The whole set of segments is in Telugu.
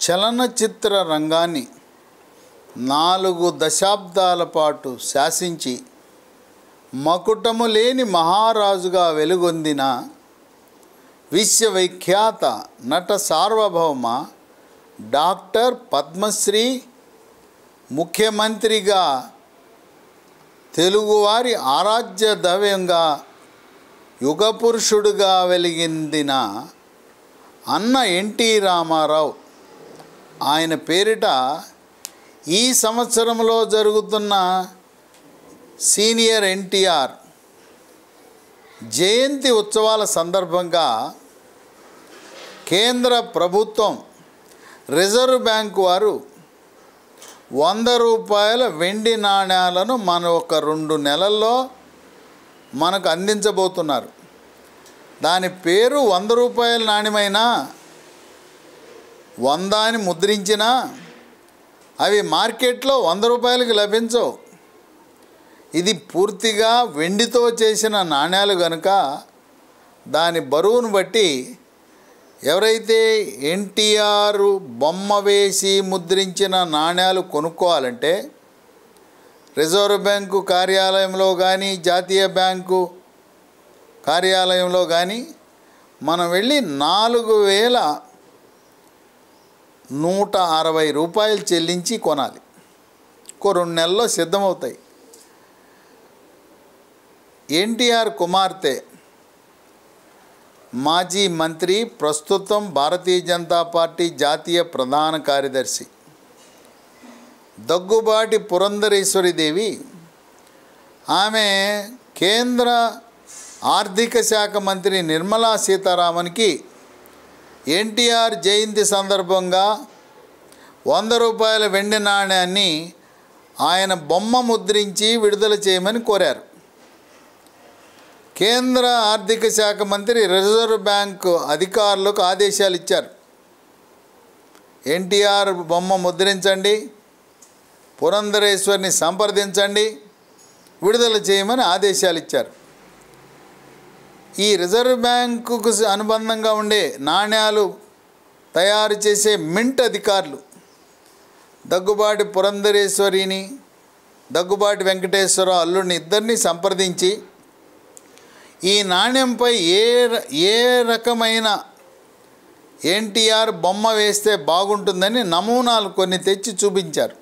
చలనచిత్ర రంగాన్ని నాలుగు దశాబ్దాల పాటు శాసించి మకుటము లేని మహారాజుగా వెలుగొందిన విశ్వవిఖ్యాత నట సార్వభౌమ డాక్టర్ పద్మశ్రీ ముఖ్యమంత్రిగా తెలుగువారి ఆరాధ్య దవ్యంగా యుగపురుషుడుగా వెలిగిందిన అన్న ఎన్టీ రామారావు ఆయన పేరిట ఈ సంవత్సరంలో జరుగుతున్న సీనియర్ ఎన్టీఆర్ జయంతి ఉత్సవాల సందర్భంగా కేంద్ర ప్రభుత్వం రిజర్వ్ బ్యాంకు వారు వంద రూపాయల వెండి నాణ్యాలను మన ఒక రెండు నెలల్లో మనకు అందించబోతున్నారు దాని పేరు వంద రూపాయల నాణ్యమైనా వంద అని ముద్రించినా అవి మార్కెట్లో వంద రూపాయలకి లభించవు ఇది పూర్తిగా వెండితో చేసిన నాణ్యాలు కనుక దాని బరువును బట్టి ఎవరైతే ఎన్టీఆర్ బొమ్మ వేసి ముద్రించిన నాణ్యాలు కొనుక్కోవాలంటే రిజర్వ్ బ్యాంకు కార్యాలయంలో కానీ జాతీయ బ్యాంకు కార్యాలయంలో కానీ మనం వెళ్ళి నాలుగు వేల నూట అరవై రూపాయలు చెల్లించి కొనాలి ఇంకో రెండు నెలల్లో సిద్ధమవుతాయి ఎన్టీఆర్ కుమార్తె మాజీ మంత్రి ప్రస్తుతం భారతీయ జనతా పార్టీ జాతీయ ప్రధాన కార్యదర్శి దగ్గుబాటి పురంధరేశ్వరి దేవి ఆమె కేంద్ర ఆర్థిక శాఖ మంత్రి నిర్మలా సీతారామన్కి ఎన్టీఆర్ జయంతి సందర్భంగా వంద రూపాయల వెండి నాణ్యాన్ని ఆయన బొమ్మ ముద్రించి విడుదల చేయమని కోరారు కేంద్ర ఆర్థిక శాఖ మంత్రి రిజర్వ్ బ్యాంకు అధికారులకు ఆదేశాలు ఇచ్చారు ఎన్టీఆర్ బొమ్మ ముద్రించండి పురంధరేశ్వరిని సంప్రదించండి విడుదల చేయమని ఆదేశాలు ఇచ్చారు ఈ రిజర్వ్ బ్యాంకుకు అనుబంధంగా ఉండే నాణ్యాలు తయారు చేసే మింట్ అధికారులు దగ్గుబాటి పురంధరేశ్వరిని దగ్గుబాటి వెంకటేశ్వర అల్లుడిని ఇద్దరిని సంప్రదించి ఈ నాణ్యంపై ఏ ర- ఏ రకమైన ఎన్టీఆర్ బొమ్మ వేస్తే బాగుంటుందని నమూనాలు కొన్ని తెచ్చి చూపించారు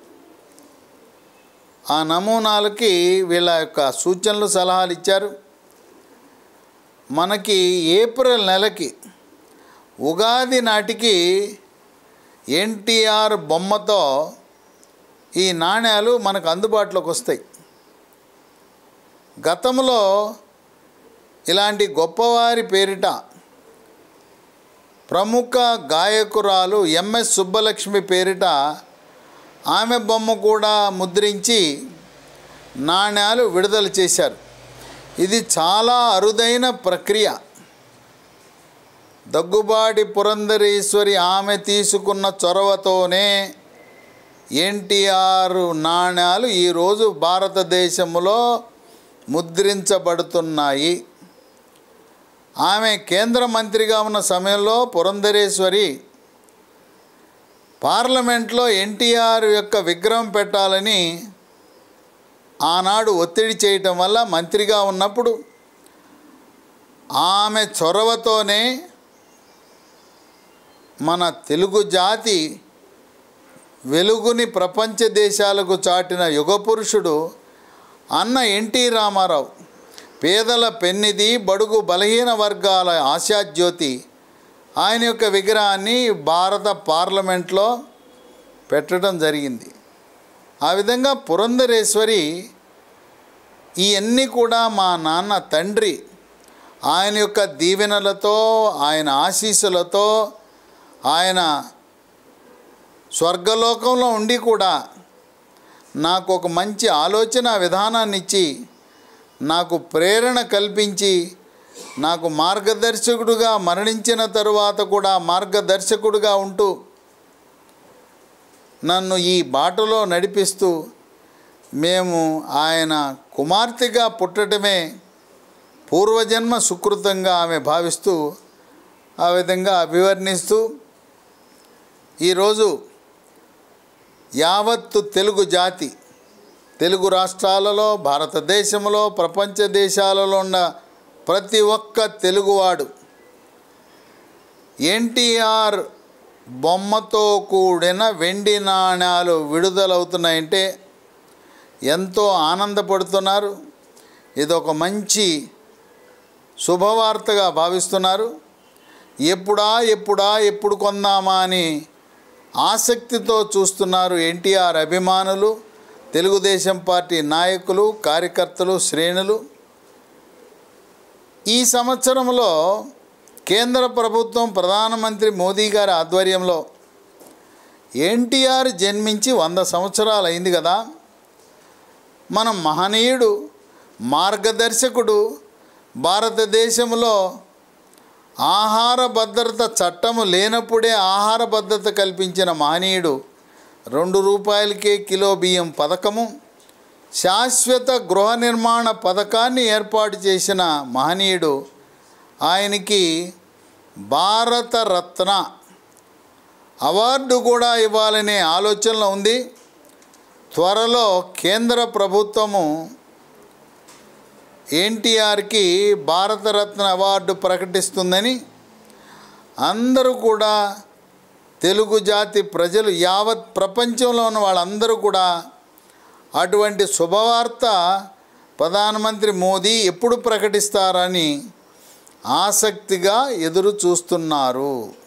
ఆ నమూనాలకి వీళ్ళ యొక్క సూచనలు సలహాలు ఇచ్చారు మనకి ఏప్రిల్ నెలకి ఉగాది నాటికి ఎన్టీఆర్ బొమ్మతో ఈ నాణ్యాలు మనకు అందుబాటులోకి వస్తాయి గతంలో ఇలాంటి గొప్పవారి పేరిట ప్రముఖ గాయకురాలు ఎంఎస్ సుబ్బలక్ష్మి పేరిట ఆమె బొమ్మ కూడా ముద్రించి నాణ్యాలు విడుదల చేశారు ఇది చాలా అరుదైన ప్రక్రియ దగ్గుబాటి పురంధరేశ్వరి ఆమె తీసుకున్న చొరవతోనే ఎన్టీఆర్ నాణ్యాలు ఈరోజు భారతదేశంలో ముద్రించబడుతున్నాయి ఆమె కేంద్ర మంత్రిగా ఉన్న సమయంలో పురంధరేశ్వరి పార్లమెంట్లో ఎన్టీఆర్ యొక్క విగ్రహం పెట్టాలని ఆనాడు ఒత్తిడి చేయటం వల్ల మంత్రిగా ఉన్నప్పుడు ఆమె చొరవతోనే మన తెలుగు జాతి వెలుగుని ప్రపంచ దేశాలకు చాటిన యుగపురుషుడు అన్న ఎన్టీ రామారావు పేదల పెన్నిది బడుగు బలహీన వర్గాల ఆశాజ్యోతి ఆయన యొక్క విగ్రహాన్ని భారత పార్లమెంట్లో పెట్టడం జరిగింది ఆ విధంగా పురంధరేశ్వరి ఇవన్నీ కూడా మా నాన్న తండ్రి ఆయన యొక్క దీవెనలతో ఆయన ఆశీస్సులతో ఆయన స్వర్గలోకంలో ఉండి కూడా నాకు ఒక మంచి ఆలోచన విధానాన్ని ఇచ్చి నాకు ప్రేరణ కల్పించి నాకు మార్గదర్శకుడుగా మరణించిన తరువాత కూడా మార్గదర్శకుడుగా ఉంటూ నన్ను ఈ బాటలో నడిపిస్తూ మేము ఆయన కుమార్తెగా పుట్టడమే పూర్వజన్మ సుకృతంగా ఆమె భావిస్తూ ఆ విధంగా అభివర్ణిస్తూ ఈరోజు యావత్తు తెలుగు జాతి తెలుగు రాష్ట్రాలలో భారతదేశంలో ప్రపంచ దేశాలలో ఉన్న ప్రతి ఒక్క తెలుగువాడు ఎన్టీఆర్ బొమ్మతో కూడిన వెండి నాణ్యాలు విడుదలవుతున్నాయంటే ఎంతో ఆనందపడుతున్నారు ఇది ఒక మంచి శుభవార్తగా భావిస్తున్నారు ఎప్పుడా ఎప్పుడా ఎప్పుడు కొందామా అని ఆసక్తితో చూస్తున్నారు ఎన్టీఆర్ అభిమానులు తెలుగుదేశం పార్టీ నాయకులు కార్యకర్తలు శ్రేణులు ఈ సంవత్సరంలో కేంద్ర ప్రభుత్వం ప్రధానమంత్రి మోదీ గారి ఆధ్వర్యంలో ఎన్టీఆర్ జన్మించి వంద సంవత్సరాలు అయింది కదా మన మహనీయుడు మార్గదర్శకుడు భారతదేశంలో ఆహార భద్రత చట్టము లేనప్పుడే ఆహార భద్రత కల్పించిన మహనీయుడు రెండు రూపాయలకే కిలో బియ్యం పథకము శాశ్వత గృహ నిర్మాణ పథకాన్ని ఏర్పాటు చేసిన మహనీయుడు ఆయనకి భారతరత్న అవార్డు కూడా ఇవ్వాలనే ఆలోచనలో ఉంది త్వరలో కేంద్ర ప్రభుత్వము ఎన్టీఆర్కి భారతరత్న అవార్డు ప్రకటిస్తుందని అందరూ కూడా తెలుగు జాతి ప్రజలు యావత్ ప్రపంచంలో ఉన్న వాళ్ళందరూ కూడా అటువంటి శుభవార్త ప్రధానమంత్రి మోదీ ఎప్పుడు ప్రకటిస్తారని ఆసక్తిగా ఎదురు చూస్తున్నారు